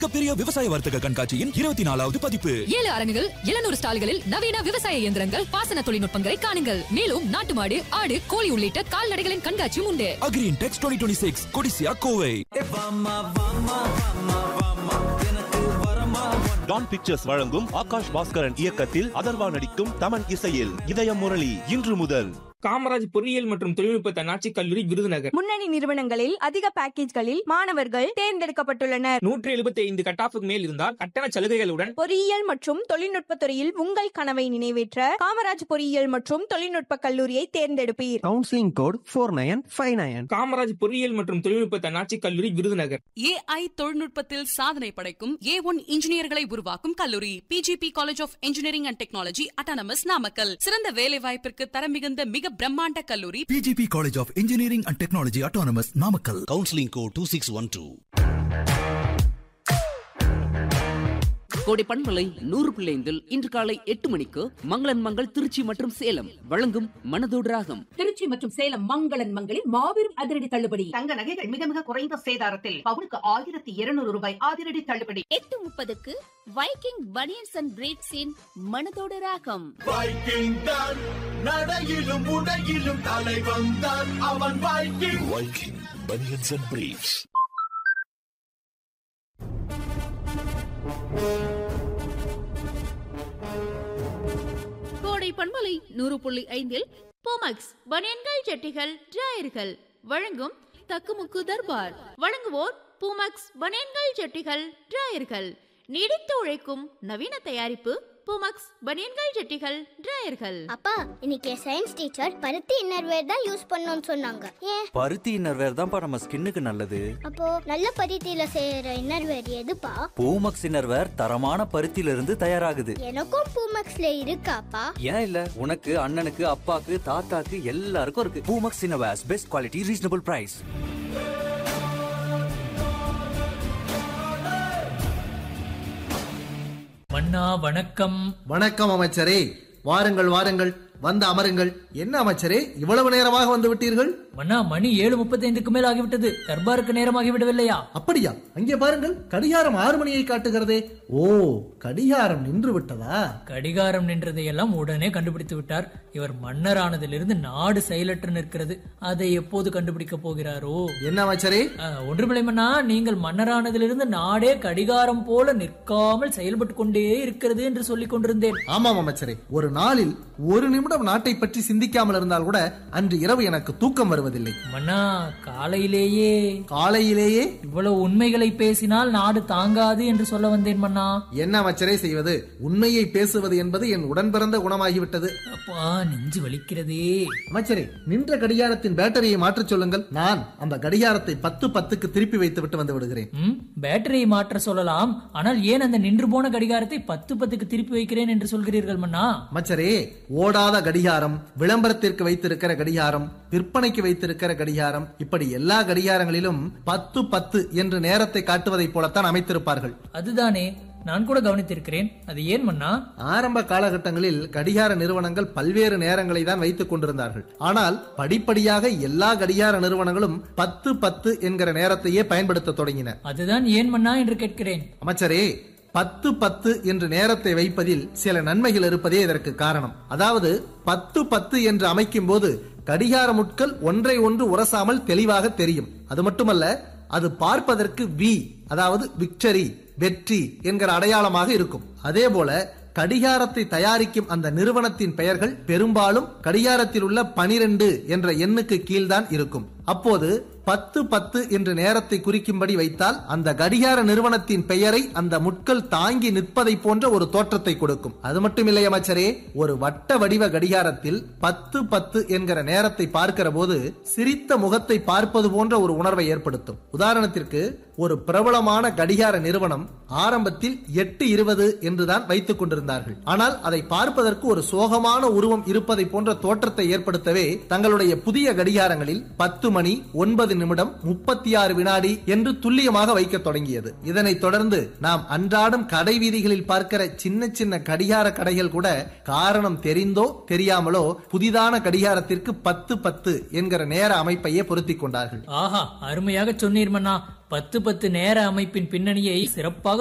மிகப்பெரிய விவசாய வர்த்தக கண்காட்சியின் இருபத்தி நாலாவது பதிப்பு ஏழு அரங்குகள் எழுநூறு ஸ்டால்களில் நவீன விவசாய இயந்திரங்கள் பாசன தொழில்நுட்பங்களை காணுங்கள் மேலும் நாட்டு மாடு ஆடு கோழி உள்ளிட்ட கால்நடைகளின் கண்காட்சியும் உண்டு Agrintex twenty twenty six Codissia Kovai Dawn pictures வழங்கும் ஆகாஷ் பாஸ்கரன் இயக்கத்தில் அதர்வா நடிக்கும் தமன் இசையில் இதயம் முரளி இன்று முதல் காமராஜ் பொறியியல் மற்றும் தொழில்நுட்ப தன்னாட்சி கல்லூரி விருதுநகர் முன்னணி நிறுவனங்களில் அதிக பேக்கேஜ்களில் மாணவர்கள் தேர்ந்தெடுக்கப்பட்டுள்ளனர் நூற்றி எழுபத்தி ஐந்து கட்டாஃபுக்கு மேல் இருந்தால் கட்டண சலுகைகளுடன் பொறியியல் மற்றும் தொழில்நுட்ப துறையில் உங்கள் கனவை நிறைவேற்ற காமராஜ் பொறியியல் மற்றும் தொழில்நுட்ப கல்லூரியை தேர்ந்தெடுப்பீர் counselling code four nine five nine Kamaraj பொறியியல் மற்றும் தொழில்நுட்ப தன்னாட்சி கல்லூரி விருதுநகர் ஏஐ தொழில்நுட்பத்தில் சாதனை படைக்கும் ஏ ஒன் இன்ஜினியர்களை உருவாக்கும் கல்லூரி PGP college of engineering and technology autonomous Namakkal சிறந்த வேலை வாய்ப்பிற்கு தரம் மிகுந்த மிக பிரம்மாண்ட கல்லூரி PGP college of engineering and technology autonomous Namakkal counselling code two six one two கோடை பண்பலை நூறு பிள்ளைந்தில் இன்று காலை எட்டு மணிக்கு மங்களன் மங்கள் திருச்சி மற்றும் சேலம் வழங்கும் மனதோடு ராகம் திருச்சி மற்றும் சேலம் மங்களன் மங்களில் மாபெரும் அதிரடி தள்ளுபடி தங்க நகைகள் மிக மிக குறைந்த சேதாரத்தில் பவுனுக்கு ஆயிரத்தி இருநூறு ரூபாய் அதிரடி தள்ளுபடி எட்டு முப்பதுக்கு வைக்கிங் பனியன்ஸ் அண்ட் பிரீட்ஸின் மனதோடு ராகம் வைக்கிங் தான் நடையிலும் உடையிலும் தலை வந்தான் அவன் Viking Viking banians and briefs கோடை பண்பலை நூறு புள்ளி ஐந்தில் போமக்ஸ் பனியன்கள் ஜட்டிகள் டிராயர்கள் வழங்கும் தக்குமுக்கு தர்பார் வழங்குவோர் பூமக்ஸ் பனியன்கள் ஜட்டிகள் டிராயர்கள் நீடித்து உழைக்கும் நவீன தயாரிப்பு பூமக்ஸ் பனியன்கள் ஜட்டிகள் டிராயர்கள் அப்பா இன்னைக்கு சயின்ஸ் டீச்சர் பருத்தி இன்னர்வேர் தான் யூஸ் பண்ணணும்னு சொன்னாங்க ஏன் பருத்தி இன்னர்வேர் தான்ப்பா நம்ம ஸ்கின்னுக்கு நல்லது அப்போ நல்ல பருத்தியில செய்யற இன்னர்வேர் எதுப்பா பூமக்ஸ் இன்னர்வேர் தரமான பருத்தியில இருந்து தயாராகுது எனக்கும் பூமக்ஸ்ல இருக்காப்பா ஏன் இல்ல உனக்கு அண்ணனுக்கு அப்பாக்கு தாத்தாக்கு எல்லாருக்கும் இருக்கு Poomex innerwears best quality reasonable price மன்னா வணக்கம் வணக்கம் அமைச்சரே வாருங்கள் வாருங்கள் வந்து அமருங்கள் என்ன அமைச்சரே இவ்வளவு நேரமாக வந்து விட்டீர்கள் மன்னா மணி ஏழு முப்பத்தைந்துக்கு மேல் ஆகிவிட்டது தர்பாருக்கு நேரமாகி விடவில்லையா அப்படியா அங்கே பாருங்கள் கடிகாரம் ஆறு மணியை காட்டுகிறதே ஓ கடிகாரம் நின்று விட்டதா கடிகாரம் நின்றதையெல்லாம் உடனே கண்டுபிடித்து விட்டார் இவர் மன்னரானதிலிருந்து நாடு செயலற்று நிற்கிறது அதை எப்போது கண்டுபிடிக்க போகிறாரோ என்ன அமைச்சரே ஒன்றுமில்லை மன்னா நீங்கள் மன்னரானதிலிருந்து நாடே கடிகாரம் போல நிற்காமல் செயல்பட்டு கொண்டே இருக்கிறது என்று சொல்லிக் கொண்டிருந்தேன் ஆமாம் அமைச்சரே ஒரு நாளில் ஒரு நிமிடம் நாட்டை பற்றி சிந்திக்காமல் இருந்தால் கூட அன்று இரவு எனக்கு தூக்கம் வருவதில்லை மன்னா காலையிலேயே காலையிலேயே இவ்வளவு உண்மைகளை பேசினால் நாடு தாங்காது என்று சொல்ல வந்தேன் மன்னா என்ன அமைச்சரே செய்வது உண்மையை பேசுவது என்பது என் உடன் பிறந்த குணமாகிவிட்டது அப்பா நெஞ்சு வலிக்கிறதே அமைச்சரே நின்ற கடிகாரத்தின் பேட்டரியை மாற்றச் சொல்லுங்கள் நான் அந்த கடிகாரத்தை பத்து பத்துக்கு திருப்பி வைத்து விட்டு வந்து விடுகிறேன் ம், பேட்டரியை மாற்ற சொல்லலாம் ஆனால் ஏன் அந்த நின்று போன கடிகாரத்தை பத்து பத்துக்கு திருப்பி வைக்கிறேன் என்று சொல்கிறீர்கள் மன்னா அமைச்சரே ஓடாத கடிகாரம் விளம்பரத்திற்கு வைத்திருக்கிற கடிகாரம் விற்பனைக்கு வைத்திருக்கிற கடிகாரம் இப்படி எல்லா கடிகாரங்களிலும் பத்து பத்து என்று நேரத்தை காட்டுவதைப் போலத்தான் அமைத்திருப்பார்கள் அதுதானே நான் கூட கவனித்திருக்கிறேன் அது ஏன் மன்னா ஆரம்ப காலகட்டங்களில் கடிகார நிறுவனங்கள் பல்வேறு நேரங்களை தான் வைத்துக் கொண்டிருந்தார்கள் ஆனால் படிப்படியாக எல்லா கடிகார நிறுவனங்களும் பத்து பத்து என்கிற நேரத்தையே பயன்படுத்த தொடங்கின அதுதான் ஏன் மன்னா என்று கேட்கிறேன் அமைச்சரே பத்து பத்து என்று நேரத்தை வைப்பதில் சில நன்மைகள் இருப்பதே இதற்கு காரணம் அதாவது பத்து பத்து என்று அமைக்கும் போது கடிகார முட்கள் ஒன்றை ஒன்று உரசாமல் தெளிவாக தெரியும் அது மட்டுமல்ல அது பார்ப்பதற்கு வி அதாவது விக்டரி வெற்றி என்கிற அடையாளமாக இருக்கும் அதே போல கடிகாரத்தை தயாரிக்கும் அந்த நிறுவனத்தின் பெயர்கள் பெரும்பாலும் கடிகாரத்தில் உள்ள பனிரெண்டு என்ற எண்ணுக்கு கீழ்தான் இருக்கும் அப்போது பத்து பத்து என்று நேரத்தை குறிக்கும்படி வைத்தால் அந்த கடிகார நிறுவனத்தின் பெயரை அந்த முட்கள் தாங்கி நிற்பதை போன்ற ஒரு தோற்றத்தை கொடுக்கும் அது மட்டுமில்லை அமைச்சரே ஒரு வட்ட வடிவ கடிகாரத்தில் பத்து பத்து என்கிற நேரத்தை பார்க்கிற போது சிரித்த முகத்தை பார்ப்பது போன்ற ஒரு உணர்வை ஏற்படுத்தும் உதாரணத்திற்கு ஒரு பிரபலமான கடிகார நிறுவனம் ஆரம்பத்தில் எட்டு இருபது என்றுதான் வைத்துக் கொண்டிருந்தார்கள் ஆனால் அதை பார்ப்பதற்கு ஒரு சோகமான உருவம் இருப்பதை போன்ற தோற்றத்தை ஏற்படுத்தவே தங்களுடைய புதிய கடிகாரங்களில் பத்து மணி ஒன்பது நிமிடம் முப்பத்தி ஆறு வினாடி என்று துல்லியமாக வைக்க தொடங்கியது இதனைத் தொடர்ந்து நாம் அன்றாடம் கடை வீதிகளில் பார்க்கிற சின்ன சின்ன கடிகார கடைகள் கூட காரணம் தெரிந்தோ தெரியாமலோ புதிதான கடிகாரத்திற்கு பத்து பத்து என்கிற நேர அமைப்பையே பொருத்தி கொண்டார்கள் ஆஹா அருமையாக சொன்னீர் மன்னா பத்து பத்து நேர அமைப்பின் பின்னணியை சிறப்பாக